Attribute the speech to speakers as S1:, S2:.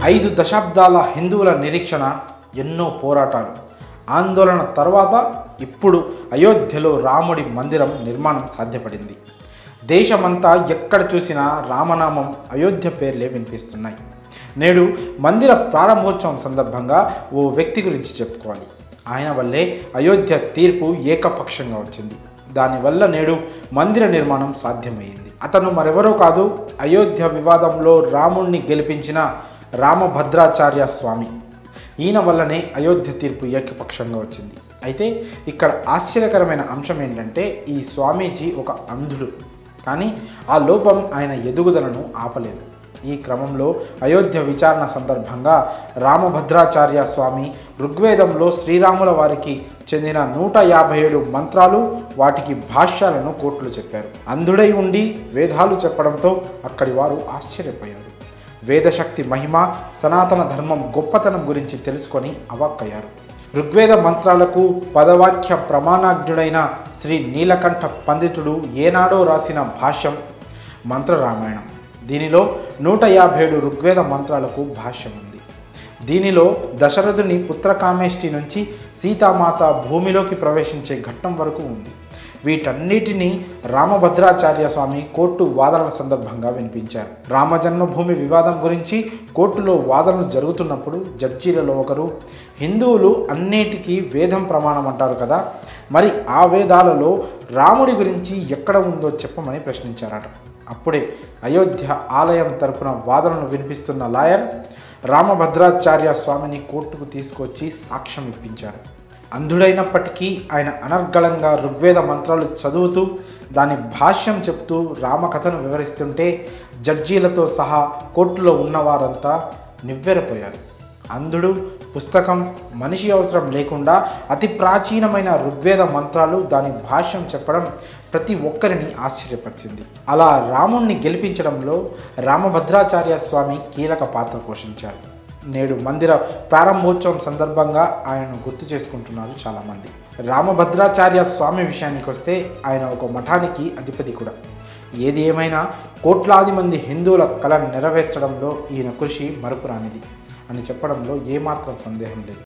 S1: ఐదు దశాబ్దాల హిందువుల నిరీక్షణ ఎన్నో పోరాటాలు ఆందోళన తర్వాత ఇప్పుడు అయోధ్యలో రాముడి మందిరం నిర్మాణం సాధ్యపడింది దేశమంతా ఎక్కడ చూసినా రామనామం అయోధ్య పేర్లే వినిపిస్తున్నాయి నేడు మందిర ప్రారంభోత్సవం సందర్భంగా ఓ వ్యక్తి గురించి చెప్పుకోవాలి ఆయన వల్లే అయోధ్య తీర్పు ఏకపక్షంగా వచ్చింది దానివల్ల నేడు మందిర నిర్మాణం సాధ్యమైంది అతను మరెవరో కాదు అయోధ్య వివాదంలో రాముణ్ణి గెలిపించిన రామభద్రాచార్య స్వామి ఈయన వల్లనే అయోధ్య తీర్పు ఏకపక్షంగా వచ్చింది అయితే ఇక్కడ ఆశ్చర్యకరమైన అంశం ఏంటంటే ఈ స్వామీజీ ఒక అంధుడు కానీ ఆ లోపం ఆయన ఎదుగుదలను ఆపలేదు ఈ క్రమంలో అయోధ్య విచారణ సందర్భంగా రామభద్రాచార్య స్వామి ఋగ్వేదంలో శ్రీరాముల వారికి చెందిన నూట యాభై ఏడు మంత్రాలు వాటికి భాష్యాలను కోట్లు చెప్పారు అంధుడై ఉండి వేదాలు చెప్పడంతో అక్కడి వారు ఆశ్చర్యపోయారు వేదశక్తి మహిమ సనాతన ధర్మం గొప్పతనం గురించి తెలుసుకొని అవాక్కయ్యారు ఋగ్వేద మంత్రాలకు పదవాక్య ప్రమాణాజ్ఞుడైన శ్రీ నీలకంఠ పండితుడు ఏనాడో రాసిన భాష్యం మంత్రరామాయణం దీనిలో నూట యాభై ఏడు ఋగ్వేద మంత్రాలకు భాష్యం ఉంది దీనిలో దశరథుని పుత్రకామేష్టి నుంచి సీతామాత భూమిలోకి ప్రవేశించే ఘట్టం వరకు ఉంది వీటన్నిటినీ రామభద్రాచార్య స్వామి కోర్టు వాదనల సందర్భంగా వినిపించారు రామజన్మభూమి వివాదం గురించి కోర్టులో వాదనలు జరుగుతున్నప్పుడు జడ్జీలలో ఒకరు హిందువులు అన్నిటికీ వేదం ప్రమాణం అంటారు కదా మరి ఆ వేదాలలో రాముడి గురించి ఎక్కడ ఉందో చెప్పమని ప్రశ్నించారట అప్పుడే అయోధ్య ఆలయం తరపున వాదనలు వినిపిస్తున్న లాయర్ రామభద్రాచార్య స్వామిని కోర్టుకు తీసుకొచ్చి సాక్ష్యం ఇప్పించారు అంధుడైనప్పటికీ ఆయన అనర్గళంగా ఋగ్వేద మంత్రాలు చదువుతూ దాని భాష్యం చెప్తూ రామకథను వివరిస్తుంటే జడ్జీలతో సహా కోర్టులో ఉన్నవారంతా నివ్వెరపోయారు అంధుడు పుస్తకం మనిషి అవసరం లేకుండా అతి ప్రాచీనమైన ఋగ్వేద మంత్రాలు దాని భాష్యం చెప్పడం ప్రతి ఒక్కరిని ఆశ్చర్యపరిచింది అలా రాముణ్ణి గెలిపించడంలో రామభద్రాచార్య స్వామి కీలక పాత్ర పోషించారు నేడు మందిర ప్రారంభోత్సవం సందర్భంగా ఆయనను గుర్తు చేసుకుంటున్నారు చాలామంది రామభద్రాచార్య స్వామి విషయానికి వస్తే ఆయన ఒక మఠానికి అధిపతి కూడా ఏది ఏమైనా కోట్లాది మంది హిందువుల కళ నెరవేర్చడంలో ఈయన కృషి మరుపురానిది అని చెప్పడంలో ఏమాత్రం సందేహం లేదు